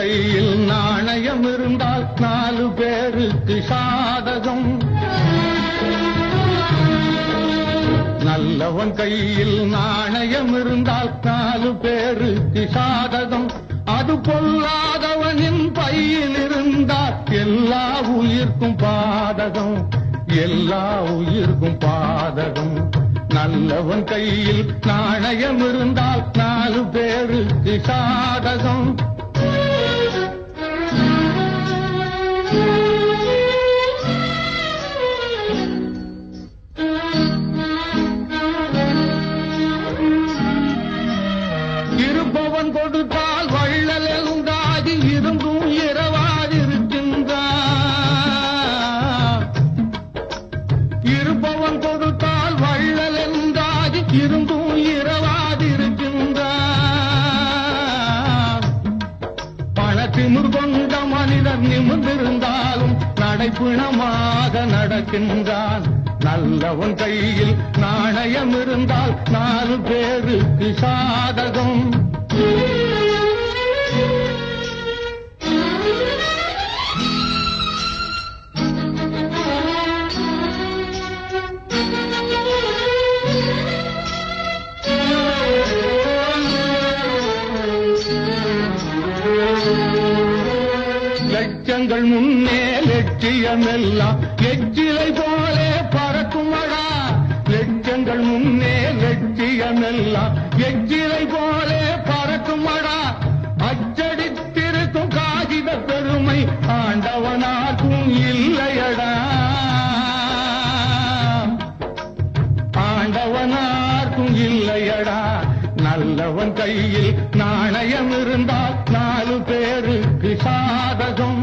கையில் நாணயம் இருந்தால் நாலு பேருக்கு சாதகம் நல்லவன் கையில் நாணயம் இருந்தால் நாலு பேருக்கு சாதகம் அது பொல்லாதவனின் பையில் இருந்தால் எல்லா உயிர்க்கும் பாதகம் எல்லா உயிர்க்கும் பாதகம் நல்லவன் கையில் நாணயம் இருந்தால் நாலு பேருக்கு சாதகம் இருப்பவன் கொடுத்தால் வள்ளல் எழுந்தாதி இருந்தும் இரவாதிருக்கின்றான் இருப்பவன் கொடுத்தால் வள்ளல் என்றாதி இருந்தும் இரவாதிருக்கின்றான் பணத்திமிர் கொண்ட மனிதன் நிமிர்ந்திருந்தாலும் நடைப்பிணமாக நடக்கின்றான் நல்லவன் கையில் நாணயம் இருந்தால் நாலு பேருக்கு சாதகம் லட்சங்கள் முன்னே லட்சியமெல்லாம் எச்சிலை போலே பறக்குமடா லட்சங்கள் முன்னே லட்சியமெல்லாம் எச்சிலை போலே பறக்குமடா அச்சடித்திருக்கும் காகித பெருமை ஆண்டவனாக்கும் இல்லையடா ஆண்டவனார்க்கும் இல்லையடா நல்லவன் கையில் நாணயம் இருந்தால் நாலு பேருக்கு சாதகம்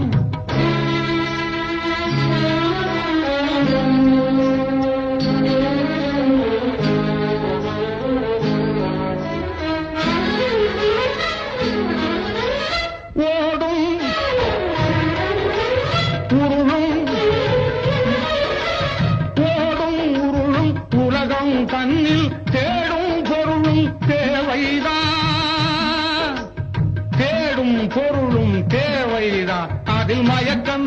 ஓடும் உருளும் ஓடும் உருளும் உலகம் கண்ணில் தேடும் பொருளும் தேவைதான் தேடும் பொருளும் தேவைதான் அதில் மயக்கம்